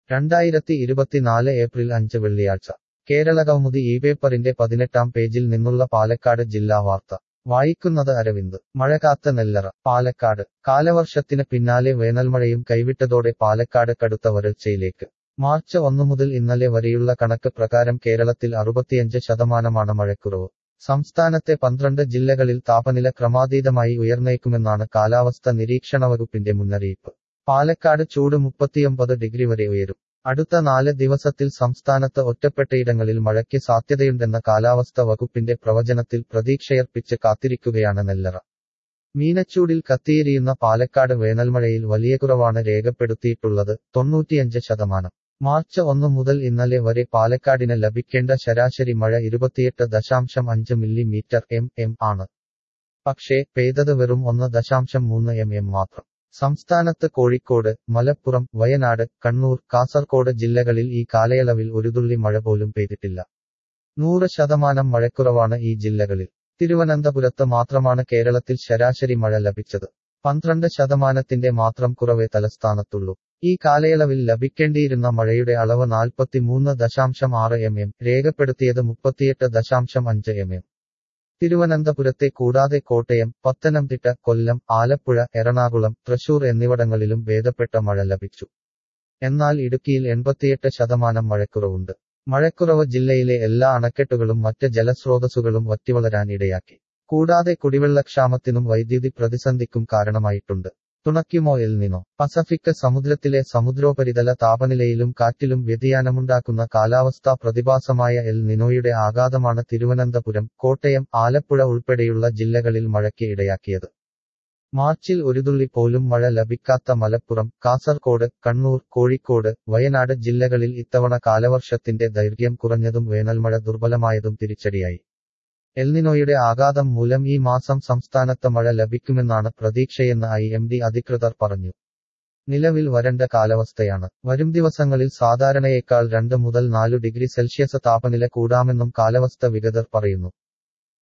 രണ്ടായിരത്തി ഇരുപത്തിനാല് ഏപ്രിൽ അഞ്ച് വെള്ളിയാഴ്ച കേരളകൗമുദി ഈ പേപ്പറിന്റെ പതിനെട്ടാം പേജിൽ നിന്നുള്ള പാലക്കാട് ജില്ലാ വാർത്ത വായിക്കുന്നത് അരവിന്ദ് മഴ കാത്ത നെല്ലറ പാലക്കാട് കാലവർഷത്തിന് പിന്നാലെ വേനൽമഴയും കൈവിട്ടതോടെ പാലക്കാട് കടുത്ത വരൾച്ചയിലേക്ക് മാർച്ച് ഒന്നു മുതൽ ഇന്നലെ വരെയുള്ള കണക്ക് പ്രകാരം കേരളത്തിൽ അറുപത്തിയഞ്ച് ശതമാനമാണ് മഴക്കുറവ് സംസ്ഥാനത്തെ പന്ത്രണ്ട് ജില്ലകളിൽ താപനില ക്രമാതീതമായി ഉയർന്നേക്കുമെന്നാണ് കാലാവസ്ഥ നിരീക്ഷണ വകുപ്പിന്റെ മുന്നറിയിപ്പ് പാലക്കാട് ചൂട് മുപ്പത്തിയൊമ്പത് ഡിഗ്രി വരെ ഉയരും അടുത്ത നാല് ദിവസത്തിൽ സംസ്ഥാനത്ത് ഒറ്റപ്പെട്ടയിടങ്ങളിൽ മഴയ്ക്ക് സാധ്യതയുണ്ടെന്ന കാലാവസ്ഥ വകുപ്പിന്റെ പ്രവചനത്തിൽ പ്രതീക്ഷയർപ്പിച്ച് കാത്തിരിക്കുകയാണ് നെല്ലറ മീനച്ചൂടിൽ കത്തിയെരിയുന്ന പാലക്കാട് വേനൽമഴയിൽ വലിയ കുറവാണ് രേഖപ്പെടുത്തിയിട്ടുള്ളത് തൊണ്ണൂറ്റിയഞ്ച് ശതമാനം മാർച്ച് ഒന്ന് മുതൽ ഇന്നലെ വരെ പാലക്കാടിന് ലഭിക്കേണ്ട ശരാശരി മഴ ഇരുപത്തിയെട്ട് ദശാംശം അഞ്ച് മില്ലിമീറ്റർ എം എം ആണ് പക്ഷേ പെയ്തത് വെറും ഒന്ന് ദശാംശം മൂന്ന് എം എം മാത്രം സംസ്ഥാനത്ത് കോഴിക്കോട് മലപ്പുറം വയനാട് കണ്ണൂർ കാസർകോട് ജില്ലകളിൽ ഈ കാലയളവിൽ ഒരു തുള്ളി മഴ പോലും പെയ്തിട്ടില്ല നൂറ് ശതമാനം മഴക്കുറവാണ് ഈ ജില്ലകളിൽ തിരുവനന്തപുരത്ത് മാത്രമാണ് കേരളത്തിൽ ശരാശരി മഴ ലഭിച്ചത് പന്ത്രണ്ട് ശതമാനത്തിന്റെ മാത്രം കുറവേ തലസ്ഥാനത്തുള്ളൂ ഈ കാലയളവിൽ ലഭിക്കേണ്ടിയിരുന്ന മഴയുടെ അളവ് നാൽപ്പത്തിമൂന്ന് ദശാംശം ആറ് എം എം രേഖപ്പെടുത്തിയത് മുപ്പത്തിയെട്ട് ദശാംശം അഞ്ച് എം എം തിരുവനന്തപുരത്തെ കൂടാതെ കോട്ടയം പത്തനംതിട്ട കൊല്ലം ആലപ്പുഴ എറണാകുളം തൃശൂർ എന്നിവിടങ്ങളിലും ഭേദപ്പെട്ട മഴ ലഭിച്ചു എന്നാൽ ഇടുക്കിയിൽ എൺപത്തിയെട്ട് ശതമാനം മഴക്കുറവുണ്ട് മഴക്കുറവ് ജില്ലയിലെ എല്ലാ അണക്കെട്ടുകളും മറ്റ് ജലസ്രോതസ്സുകളും വറ്റിവളരാൻ ഇടയാക്കി കൂടാതെ കുടിവെള്ളക്ഷാമത്തിനും വൈദ്യുതി പ്രതിസന്ധിക്കും കാരണമായിട്ടുണ്ട് തുണയ്ക്കുമോ എൽ നിനോ പസഫിക് സമുദ്രത്തിലെ സമുദ്രോപരിതല താപനിലയിലും കാറ്റിലും വ്യതിയാനമുണ്ടാക്കുന്ന കാലാവസ്ഥാ പ്രതിഭാസമായ എൽ നിനോയുടെ ആഘാതമാണ് തിരുവനന്തപുരം കോട്ടയം ആലപ്പുഴ ഉൾപ്പെടെയുള്ള ജില്ലകളിൽ മഴയ്ക്ക് ഇടയാക്കിയത് മാർച്ചിൽ ഒരുതുള്ളി പോലും മഴ ലഭിക്കാത്ത മലപ്പുറം കാസർകോട് കണ്ണൂർ കോഴിക്കോട് വയനാട് ജില്ലകളിൽ ഇത്തവണ കാലവർഷത്തിന്റെ ദൈർഘ്യം കുറഞ്ഞതും വേനൽമഴ ദുർബലമായതും തിരിച്ചടിയായി എൽനിനോയുടെ ആഘാതം മൂലം ഈ മാസം സംസ്ഥാനത്ത് മഴ ലഭിക്കുമെന്നാണ് പ്രതീക്ഷയെന്ന് ഐ എം ഡി അധികൃതർ പറഞ്ഞു നിലവിൽ വരണ്ട കാലാവസ്ഥയാണ് വരും ദിവസങ്ങളിൽ സാധാരണയേക്കാൾ രണ്ട് മുതൽ നാലു ഡിഗ്രി സെൽഷ്യസ് താപനില കൂടാമെന്നും കാലാവസ്ഥ വിഗതർ പറയുന്നു